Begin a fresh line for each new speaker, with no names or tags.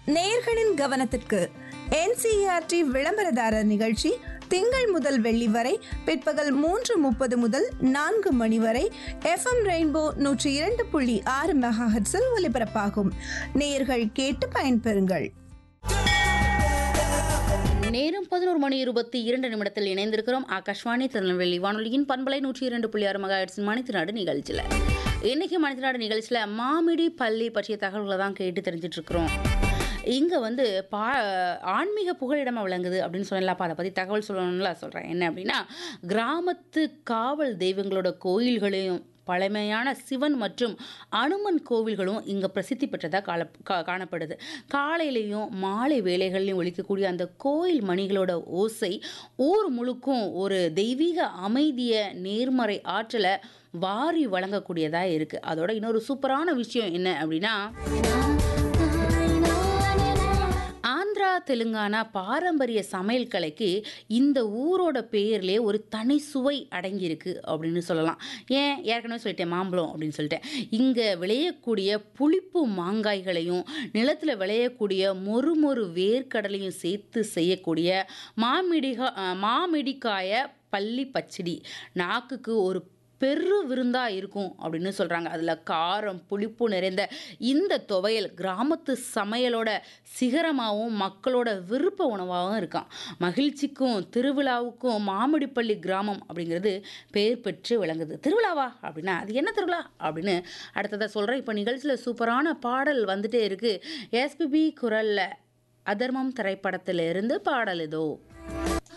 நேயர்களின் கவனத்திற்கு என்சிஆர்டி விளம்பரதாரர் நிகழ்ச்சி திங்கள் முதல் வெள்ளி வரை பிற்பகல் மூன்று முப்பது முதல் நான்கு மணி வரை எஃப்எம் ரெயின்போ நூற்றி இரண்டு புள்ளி ஆறு மெகாஹெட்ஸில் ஒலிபரப்பாகும் நேயர்கள் கேட்டு பயன்பெறுங்கள்
நேரம் பதினோரு மணி இருபத்தி இரண்டு நிமிடத்தில் இணைந்திருக்கிறோம் ஆகாஷ்வாணி திருநெல்வேலி வானொலியின் பண்பலை நூற்றி இரண்டு புள்ளி ஆறு மகாட்சின் மணித்தினாடு நிகழ்ச்சியில் இன்னைக்கு மணித்தினாடு நிகழ்ச்சியில் மாமிடி பள்ளி பற்றிய தகவல்களை தான் கேட்டு தெரிஞ்சிட்டு இருக்கிறோம் இங்கே வந்து பா ஆன்மீக புகழிடமாக விளங்குது அப்படின்னு சொன்னலாப்பா அதை பற்றி தகவல் சொல்லணும்ல சொல்கிறேன் என்ன அப்படின்னா கிராமத்து காவல் தெய்வங்களோட கோயில்களையும் பழமையான சிவன் மற்றும் அனுமன் கோவில்களும் இங்கே பிரசித்தி பெற்றதாக கால கா- காணப்படுது காலையிலையும் மாலை வேளைகள்லையும் ஒலிக்கக்கூடிய அந்த கோயில் மணிகளோட ஓசை ஊர் முழுக்கும் ஒரு தெய்வீக அமைதிய நேர்மறை ஆற்றலை வாரி வழங்கக்கூடியதாக இருக்குது அதோட இன்னொரு சூப்பரான விஷயம் என்ன அப்படின்னா ஆந்திரா தெலுங்கானா பாரம்பரிய சமையல் கலைக்கு இந்த ஊரோட பெயர்லேயே ஒரு தனி சுவை அடங்கியிருக்கு அப்படின்னு சொல்லலாம் ஏன் ஏற்கனவே சொல்லிட்டேன் மாம்பழம் அப்படின்னு சொல்லிட்டேன் இங்கே விளையக்கூடிய புளிப்பு மாங்காய்களையும் நிலத்தில் விளையக்கூடிய மொறு மொறு வேர்க்கடலையும் சேர்த்து செய்யக்கூடிய மாமிடிகா அஹ், மாமிடிக்காய பள்ளி பச்சடி நாக்குக்கு ஒரு பெரு விருந்தா இருக்கும் அப்படின்னு சொல்கிறாங்க அதில் காரம் புளிப்பு நிறைந்த இந்த துவையல் கிராமத்து சமையலோட சிகரமாகவும் மக்களோட விருப்ப உணவாகவும் இருக்கான் மகிழ்ச்சிக்கும் திருவிழாவுக்கும் மாமிடிப்பள்ளி கிராமம் அப்படிங்கிறது பெயர் பெற்று விளங்குது திருவிழாவா அப்படின்னா அது என்ன திருவிழா அப்படின்னு அடுத்ததை சொல்கிறேன் இப்போ நிகழ்ச்சியில் சூப்பரான பாடல் வந்துட்டே இருக்குது எஸ்பிபி குரலில் அதர்மம் திரைப்படத்திலிருந்து பாடல் இதோ